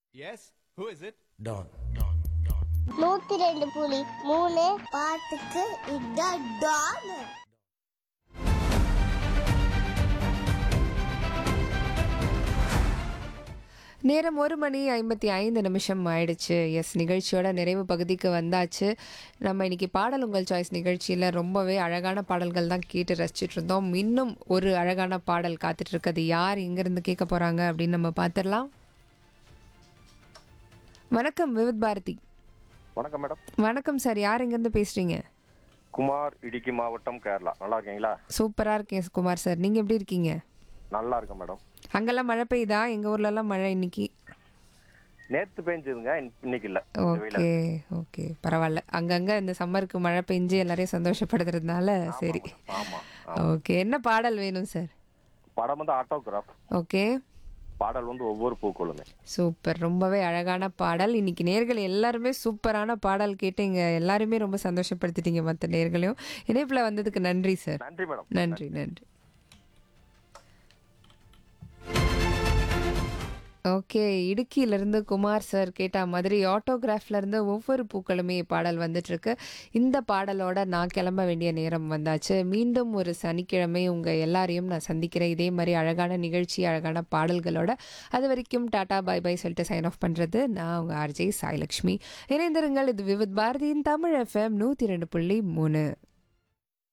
Yes? Who is it? டான் நூத்தி ரெண்டு புலி மூணு பாட்டுக்கு இதான் டான் நேரம் ஒரு மணி ஐம்பத்தி ஐந்து நிமிஷம் ஆயிடுச்சு எஸ் நிகழ்ச்சியோட நிறைவு பகுதிக்கு வந்தாச்சு நம்ம இன்னைக்கு பாடல் உங்கள் சாய்ஸ் நிகழ்ச்சியில் ரொம்பவே அழகான பாடல்கள் தான் கேட்டு ரசிச்சிட்டு இருந்தோம் இன்னும் ஒரு அழகான பாடல் காத்துட்டு இருக்குது யார் எங்கேருந்து கேட்க போகிறாங்க அப்படின்னு நம்ம பார்த்துடலாம் வணக்கம் விவித் பாரதி வணக்கம் மேடம் வணக்கம் சார் யார் எங்கேருந்து பேசுகிறீங்க குமார் இடுக்கி மாவட்டம் கேரளா நல்லா இருக்கீங்களா சூப்பராக இருக்கேன் குமார் சார் நீங்கள் எப்படி இருக்கீங்க நல்லா இருக்கேன் மேடம் அங்கெல்லாம் மழை பெய்யுதா எங்கள் ஊர்லலாம் மழை இன்னைக்கு நேத்து பெஞ்சுதுங்க இன்- இன்னைக்கு இல்ல வெயிலா ஓகே ஓகே பரவாயில்ல அங்கங்க இந்த சம்மருக்கு மழை பெஞ்சு எல்லாரையும் சந்தோஷப்படுத்துறதுனால சரி ஆமா ஓகே என்ன பாடல் வேணும் சார் படம் வந்து ஆட்டோகிராஃப் ஓகே பாடல் வந்து ஒவ்வொரு பூக்களுமே சூப்பர் ரொம்பவே அழகான பாடல் இன்னைக்கு நேர்கள் எல்லாருமே சூப்பரான பாடல் கேட்டு இங்க எல்லாருமே ரொம்ப சந்தோஷப்படுத்திட்டீங்க மற்ற நேர்களையும் இணைப்புல வந்ததுக்கு நன்றி சார் நன்றி மேடம் நன்றி நன்றி ஓகே இடுக்கியிலிருந்து குமார் சார் கேட்ட மாதிரி ஆட்டோகிராஃப்ல இருந்து ஒவ்வொரு பூக்களுமே பாடல் வந்துட்டு இருக்கு இந்த பாடலோட நான் கிளம்ப வேண்டிய நேரம் வந்தாச்சு மீண்டும் ஒரு சனிக்கிழமை உங்க எல்லாரையும் நான் சந்திக்கிறேன் இதே மாதிரி அழகான நிகழ்ச்சி அழகான பாடல்களோட அது வரைக்கும் டாடா பை பை சொல்லிட்டு சைன் ஆஃப் பண்றது நான் உங்க ஆர்ஜே சாய்லக்ஷ்மி இணைந்திருங்கள் இது விவித் பாரதியின் தமிழ் எஃப்எம் நூத்தி ரெண்டு புள்ளி மூணு